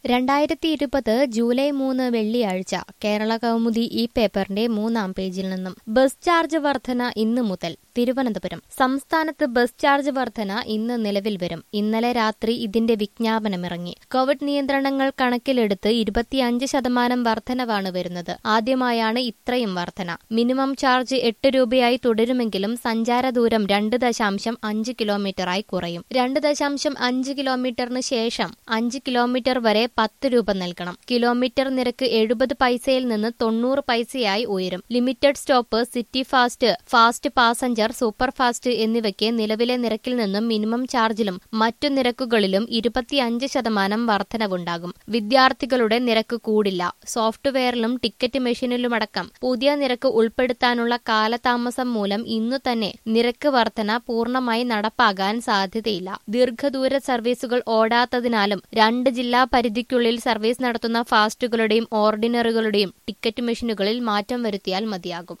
രണ്ടായിരത്തി ഇരുപത് ജൂലൈ മൂന്ന് വെള്ളിയാഴ്ച കേരള കൗമുദി ഈ പേപ്പറിന്റെ മൂന്നാം പേജിൽ നിന്നും ബസ് ചാർജ് വർധന ഇന്ന് മുതൽ തിരുവനന്തപുരം സംസ്ഥാനത്ത് ബസ് ചാർജ് വർധന ഇന്ന് നിലവിൽ വരും ഇന്നലെ രാത്രി ഇതിന്റെ വിജ്ഞാപനമിറങ്ങി കോവിഡ് നിയന്ത്രണങ്ങൾ കണക്കിലെടുത്ത് ഇരുപത്തിയഞ്ച് ശതമാനം വർധനവാണ് വരുന്നത് ആദ്യമായാണ് ഇത്രയും വർധന മിനിമം ചാർജ് എട്ട് രൂപയായി തുടരുമെങ്കിലും സഞ്ചാര ദൂരം രണ്ട് ദശാംശം അഞ്ച് കിലോമീറ്ററായി കുറയും രണ്ട് ദശാംശം അഞ്ച് കിലോമീറ്ററിന് ശേഷം അഞ്ച് കിലോമീറ്റർ വരെ പത്ത് രൂപ നൽകണം കിലോമീറ്റർ നിരക്ക് എഴുപത് പൈസയിൽ നിന്ന് തൊണ്ണൂറ് പൈസയായി ഉയരും limited stop city fast fast passenger super fast എന്നിവയ്ക്ക് നിലവിലെ നിരക്കിൽ നിന്നും മിനിമം ചാർജിലും മറ്റു നിരക്കുകളിലും ഇരുപത്തിയഞ്ച് ശതമാനം വർധനവുണ്ടാകും വിദ്യാർത്ഥികളുടെ നിരക്ക് കൂടില്ല സോഫ്റ്റ്വെയറിലും ടിക്കറ്റ് മെഷീനിലുമടക്കം പുതിയ നിരക്ക് ഉൾപ്പെടുത്താനുള്ള കാലതാമസം മൂലം ഇന്നു തന്നെ നിരക്ക് വർധന പൂർണ്ണമായി നടപ്പാകാൻ സാധ്യതയില്ല ദീർഘദൂര സർവീസുകൾ ഓടാത്തതിനാലും രണ്ട് ജില്ലാ പരിധിക്കുള്ളിൽ സർവീസ് നടത്തുന്ന ഫാസ്റ്റുകളുടെയും ഓർഡിനറികളുടെയും ടിക്കറ്റ് മെഷീനുകളിൽ മാറ്റം വരുത്തിയാൽ മതിയാകും